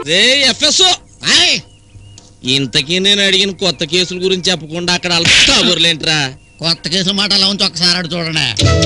రే FSO ఇంతకీ నేను అడిగిన కొత్త కేసుల గురించి చెప్పకుండా అక్కడ కబుర్లేంట్రా కొత్త కేసుల మాట అలా ఉంచి ఒకసారి అడు చూడండి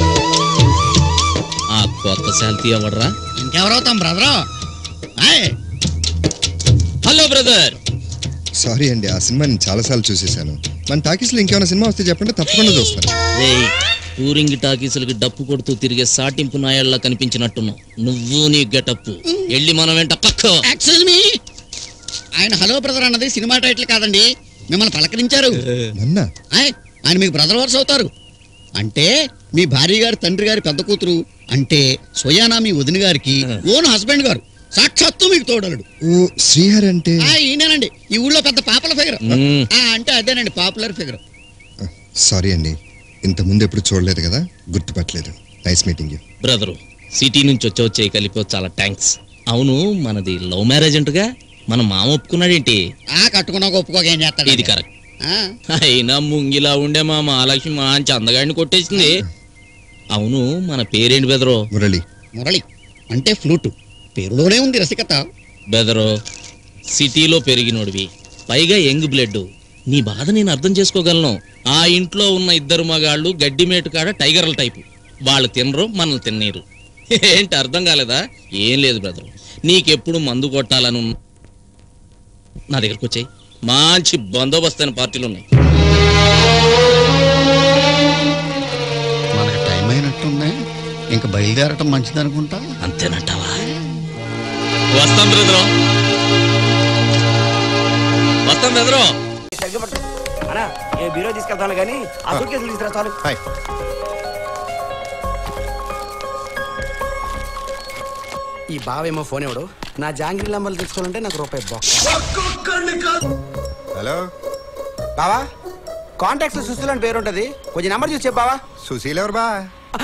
ఆ కొత్త శాల్తీ ఎవడరా ఇంకెవరవుతాం బ్రదరు ఆయ్ హలో బ్రదర్ సారీ అండి ఆ సినిమా నేను చాలాసార్లు చూసేశాను మన టాకీస్లో ఇంకేమైనా సినిమా వస్తే చెప్పండి తప్పకుండా చూస్తాను రే టూరింగ్ టాకీసులకి డప్పు కొడుతూ తిరిగే సాటింపు నాయళ్ళ కనిపించినట్టున్నావు నువ్వు నీ గెటప్ వెళ్ళి మనం వెంట పక్క ఎక్స్క్యూజ్ మీ ఆయన హలో బ్రదర్ అన్నది సినిమా టైటిల్ కాదండి మిమ్మల్ని పలకరించారు నన్న ఆయ్ ఆయన మీకు బ్రదర్ వర్స్ అవుతారు అంటే మీ భార్య గారి తండ్రి గారి పెద్ద కూతురు అంటే స్వయానా మీ వదిన గారికి ఓన్ హస్బెండ్ గారు సాక్షాత్తు మీకు తోడలుడు ఓ శ్రీహరి అంటే ఆ, ఈయనేనండి ఈ ఊళ్ళో పెద్ద పాపుల ఫిగర్ మ్మ్. అంటే అదేనండి పాపులర్ ఫిగర్ సారీ అండి ఇంత ముందు ఎప్పుడు చూడలేదు కదా గుర్తుపట్టలేదు nice meeting you brother city నుంచి వచ్చావు చేయగలిపో చాలా థ్యాంక్స్ అవును మనది లవ్ మ్యారేజ్ అంటగా మన మామ ఒప్పుకున్నాడేంటి ఆ కట్టుకున్నాక ఒప్పుకోక ఏం చేస్తాడు ఇది కరెక్ట్ ఆ, అయినా ముంగిలా ఉండే మా మహాలక్ష్మి మంచి అందగాడిని కొట్టేసింది అవును మన పేరేంటి బెదరో మురళి మురళి అంటే ఫ్లూట్ పేరులోనే ఉంది రసికత బెదరో సిటీలో పెరిగినోడివి పైగా యంగ్ బ్లడ్ నీ బాధ నేను అర్థం చేసుకోగలను ఆ ఇంట్లో ఉన్న ఇద్దరు మగాళ్ళు గడ్డి మేటు కాడ టైగర్ల టైపు వాళ్ళు తినరు మనల్ని తిన్నీరు ఏంటి అర్థం కాలేదా ఏం లేదు బ్రదరు నీకెప్పుడు మందు కొట్టాలని ఉన్న- నా దగ్గరకు వచ్చాయి మంచి బందోబస్తు అయిన పార్టీలు ఉన్నాయి మనకి టైం అయినట్టుంది ఇంకా బయలుదేరటం మంచిది అనుకుంటా అంతేనంటావా వస్తాం బ్రదరు వస్తాం బ్రదరు సరిగ్గా పట్టు అన్నా ఏ బీరో తీసుకెళ్తాను కానీ ఆ సూట్ కేసులు తీసుకురా చాలు హాయ్ ఈ బావేమో ఫోన్ ఎవడు నా జాంగ్రీ నంబర్లు తెచ్చుకోవాలంటే నాకు రూపాయి బాక్స్ హలో బావా కాంటాక్ట్స్ సుశీల్ అని పేరు ఉంటది కొంచెం నెంబర్ చూసి చెప్పు బావా సుశీల్ ఎవరు బా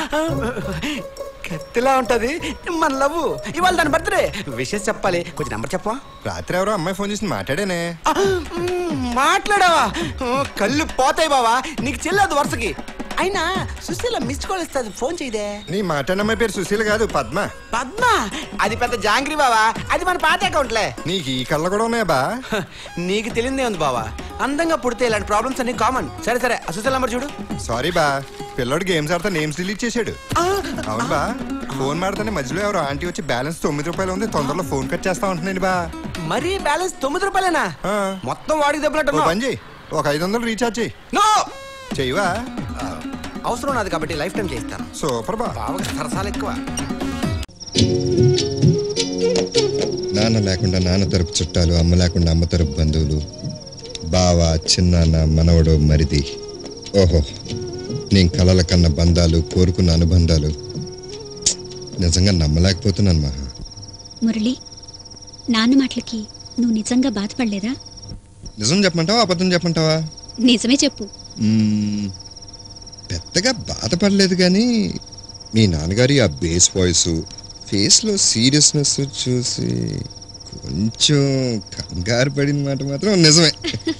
కత్తిలా ఉంటది మన లవ్ ఇవాళ దాని బర్త్డే విషెస్ చెప్పాలి కొంచెం నెంబర్ చెప్పవా రాత్రి ఎవరో అమ్మాయి ఫోన్ చేసి మాట్లాడానే ఆ, మ్, మాట్లాడావా ఓ, కళ్ళు పోతాయి బావా నీకు చెల్లదు వరుసకి అయినా సుశీల మిస్ కాల్ ఇస్తుంది ఫోన్ చేయదే నీ మాట్లాడిన అమ్మాయి పేరు సుశీల్ కాదు పద్మ పద్మ అది పెద్ద జాంగ్రీ బావా అది మన పాత అకౌంట్లే నీకు ఈ కళ్ళ కూడా ఉన్నాయా బా హ, నీకు తెలియదే ఉంది బావా అందంగా పుడితే ఇలాంటి ప్రాబ్లమ్స్ అన్ని కామన్ సరే సరే అసలు నంబర్ చూడు సారీ బా పిల్లోడు గేమ్స్ ఆడితే నేమ్స్ డిలీట్ చేశాడు ఆ, అవును బా ఫోన్ మాడితేనే మధ్యలో ఎవరో ఆంటీ వచ్చి బ్యాలెన్స్ తొమ్మిది రూపాయలు ఉంది తొందరలో ఫోన్ కట్ చేస్తా ఉంటున్నాను బా మరీ బ్యాలెన్స్ తొమ్మిది రూపాయలేనా ఆ. మొత్తం వాడికి ఓ దెబ్బలట్టు పని చెయ్యి ఒక ఐదు వందలు రీఛార్జ్ చెయ్యి నో చెయ్యవా అవసరం నాది కాబట్టి లైఫ్ టైం చేస్తాను సూపర్ బా బావకి సరసాలు ఎక్కువ నాన్న లేకుండా నాన్న తరపు చుట్టాలు అమ్మ లేకుండా అమ్మ తరపు బంధువులు బావ చిన్నాన్న మనవడు మరిది ఓహో నేను కలల కన్న బంధాలు కోరుకున్న అనుబంధాలు నిజంగా నమ్మలేకపోతున్నాను మహా మురళి నాన్న మాటలకి నువ్వు నిజంగా బాధపడలేదా నిజం చెప్పమంటావా అబద్ధం చెప్పమంటావా నిజమే చెప్పు మ్మ్, పెద్దగా బాధపడలేదు కానీ మీ నాన్నగారి ఆ బేస్ వాయిస్ ఫేస్లో సీరియస్నెస్ చూసి కొంచెం కంగారు పడిన మాట మాత్రం నిజమే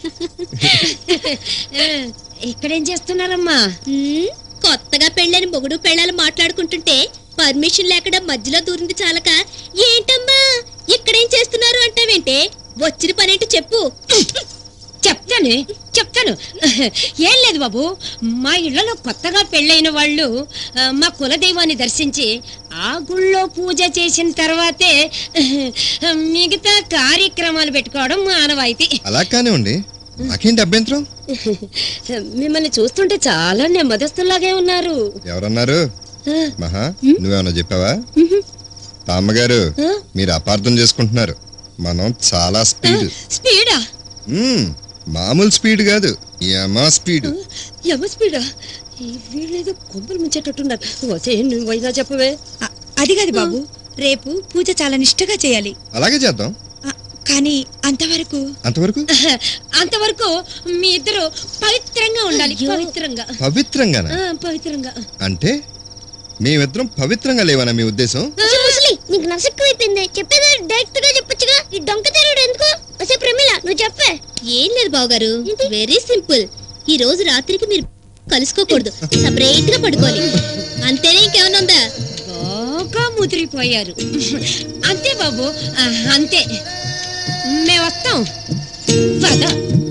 ఇక్కడేం చేస్తున్నారమ్మా కొత్తగా పెళ్ళని మొగుడు పెళ్ళాలు మాట్లాడుకుంటుంటే పర్మిషన్ లేకుండా మధ్యలో దూరింది చాలక ఏంటమ్మా ఇక్కడేం చేస్తున్నారు అంటావేంటే వచ్చిన పనేంటి చెప్పు చెప్తాను చెప్తాను ఏం లేదు బాబు మా ఇళ్లలో కొత్తగా పెళ్ళైన వాళ్ళు ఆ, మా కులదైవాన్ని దర్శించి ఆ గుళ్ళో పూజ చేసిన తర్వాతే ఆ, మిగతా కార్యక్రమాలు పెట్టుకోవడం మా ఆనవాయితీ అలా కానివ్వండి నాకేంటి అభ్యంతరం మిమ్మల్ని చూస్తుంటే చాలా నెమ్మదస్తులాగే ఉన్నారు ఎవరన్నారు మహా నువ్వేమన్నా చెప్పావా అమ్మగారు ఆ? మీరు అపార్థం చేసుకుంటున్నారు మనం చాలా స్పీడ్ స్పీడా మ్మ్, మామూలు స్పీడ్ కాదు యమా స్పీడ్ ఎవ స్పీడా ఈ వీళ్ళేదో కొంపలు ముంచేటట్టున్నారు వసే నువ్వైనా చెప్పవే అది కాదు బాబు రేపు పూజ చాలా నిష్ఠగా చేయాలి అలాగే చేద్దాం ఆ, కానీ అంతవరకు అంతవరకు అంతవరకు మీ ఇద్దరు పవిత్రంగా ఉండాలి పవిత్రంగా పవిత్రంగానా ఆ, పవిత్రంగా అంటే మేమిద్దరం పవిత్రంగా లేవనా మీ ఉద్దేశం ముసలి నీకు నసక్కువైపోయింది చెప్పేది డైరెక్ట్ గా చెప్పొచ్చుగా ఈ డొంక తెరుడు ఎందుకు వసే ప్రమిళ నువ్వు చెప్పే ఏం లేదు బావగారు వెరీ సింపుల్ ఈ రోజు రాత్రికి మీరు కలుసుకోకూడదు సపరేట్ గా పడుకోవాలి అంతేనే ఇంకేమన్నా ఉందా బాగా ముదిరిపోయారు అంతే బాబు ఆ, అంతే మేము వస్తాం పద